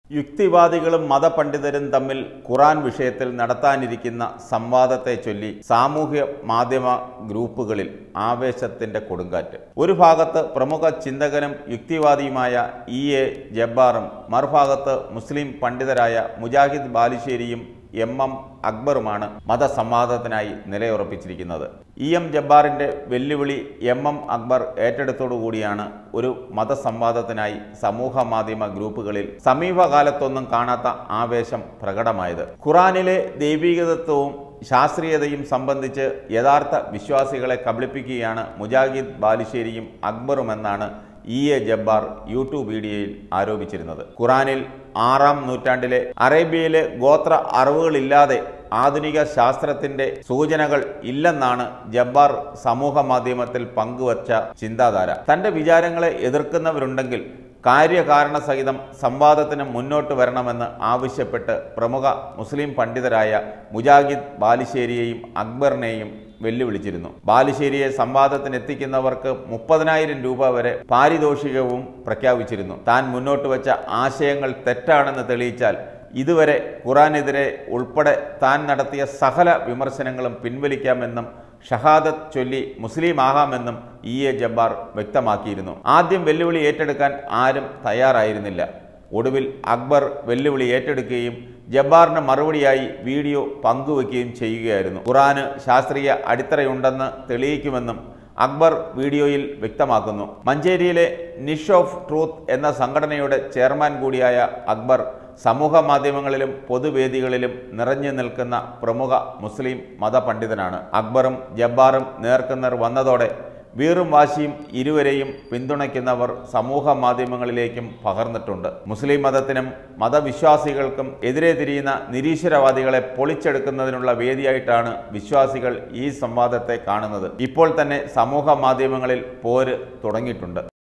യുക്തിവാദികളും മതപണ്ഡിതരും തമ്മിൽ ഖുറാൻ വിഷയത്തിൽ നടത്താനിരിക്കുന്ന സംവാദത്തെ ചൊല്ലി സാമൂഹ്യ മാധ്യമ ഗ്രൂപ്പുകളിൽ ആവേശത്തിന്റെ കൊടുങ്കാറ്റ് ഒരു ഭാഗത്ത് പ്രമുഖ ചിന്തകനും യുക്തിവാദിയുമായ ഇ എ ജബ്ബാറും മറുഭാഗത്ത് മുസ്ലിം പണ്ഡിതരായ മുജാഹിദ് ബാലുശ്ശേരിയും എം എം അക്ബറുമാണ് മതസംവാദത്തിനായി നിലയുറപ്പിച്ചിരിക്കുന്നത് ഇ എം ജബ്ബാറിന്റെ വെല്ലുവിളി എം എം അക്ബർ ഏറ്റെടുത്തോടുകൂടിയാണ് ഒരു മതസംവാദത്തിനായി സമൂഹ മാധ്യമ ഗ്രൂപ്പുകളിൽ സമീപകാലത്തൊന്നും കാണാത്ത ആവേശം പ്രകടമായത് ഖുറാനിലെ ദൈവികതത്വവും ശാസ്ത്രീയതയും സംബന്ധിച്ച് യഥാർത്ഥ വിശ്വാസികളെ കബളിപ്പിക്കുകയാണ് മുജാഹിദ് ബാലുശ്ശേരിയും അക്ബറുമെന്നാണ് ഇ എ ജബ്ബാർ യൂട്യൂബ് വീഡിയോയിൽ ആരോപിച്ചിരുന്നത് ഖുറാനിൽ ആറാം നൂറ്റാണ്ടിലെ അറേബ്യയിലെ ഗോത്ര അറിവുകളില്ലാതെ ആധുനിക ശാസ്ത്രത്തിന്റെ സൂചനകൾ ഇല്ലെന്നാണ് ജബ്ബാർ സമൂഹ മാധ്യമത്തിൽ പങ്കുവച്ച ചിന്താധാര തന്റെ വിചാരങ്ങളെ എതിർക്കുന്നവരുണ്ടെങ്കിൽ കാര്യകാരണ സഹിതം സംവാദത്തിന് മുന്നോട്ട് വരണമെന്ന് ആവശ്യപ്പെട്ട് പ്രമുഖ മുസ്ലിം പണ്ഡിതരായ മുജാഹിദ് ബാലുശ്ശേരിയെയും അക്ബറിനെയും വെല്ലുവിളിച്ചിരുന്നു ബാലുശ്ശേരിയെ സംവാദത്തിന് എത്തിക്കുന്നവർക്ക് മുപ്പതിനായിരം രൂപ വരെ പാരിതോഷികവും പ്രഖ്യാപിച്ചിരുന്നു താൻ മുന്നോട്ട് വെച്ച ആശയങ്ങൾ തെറ്റാണെന്ന് തെളിയിച്ചാൽ ഇതുവരെ ഖുറാനെതിരെ ഉൾപ്പെടെ താൻ നടത്തിയ സകല വിമർശനങ്ങളും പിൻവലിക്കാമെന്നും ഷഹാദത്ത് ചൊല്ലി മുസ്ലിം ആകാമെന്നും ഇ എ ജബ്ബാർ വ്യക്തമാക്കിയിരുന്നു ആദ്യം വെല്ലുവിളി ഏറ്റെടുക്കാൻ ആരും തയ്യാറായിരുന്നില്ല ഒടുവിൽ അക്ബർ വെല്ലുവിളി ഏറ്റെടുക്കുകയും ജബ്ബാറിന് മറുപടിയായി വീഡിയോ പങ്കുവെക്കുകയും ചെയ്യുകയായിരുന്നു ഖുറാന് ശാസ്ത്രീയ അടിത്തറയുണ്ടെന്ന് തെളിയിക്കുമെന്നും അക്ബർ വീഡിയോയിൽ വ്യക്തമാക്കുന്നു മഞ്ചേരിയിലെ നിഷ് ഓഫ് ട്രൂത്ത് എന്ന സംഘടനയുടെ ചെയർമാൻ കൂടിയായ അക്ബർ സമൂഹ മാധ്യമങ്ങളിലും പൊതുവേദികളിലും നിറഞ്ഞു നിൽക്കുന്ന പ്രമുഖ മുസ്ലിം മതപണ്ഡിതനാണ് അക്ബറും ജബ്ബാറും നേർക്കുനേർ വന്നതോടെ വീറും വാശിയും ഇരുവരെയും പിന്തുണയ്ക്കുന്നവർ സമൂഹ മാധ്യമങ്ങളിലേക്കും പകർന്നിട്ടുണ്ട് മുസ്ലിം മതത്തിനും മതവിശ്വാസികൾക്കും എതിരെ തിരിയുന്ന നിരീശ്വരവാദികളെ പൊളിച്ചെടുക്കുന്നതിനുള്ള വേദിയായിട്ടാണ് വിശ്വാസികൾ ഈ സംവാദത്തെ കാണുന്നത് ഇപ്പോൾ തന്നെ സമൂഹ മാധ്യമങ്ങളിൽ പോര് തുടങ്ങിയിട്ടുണ്ട്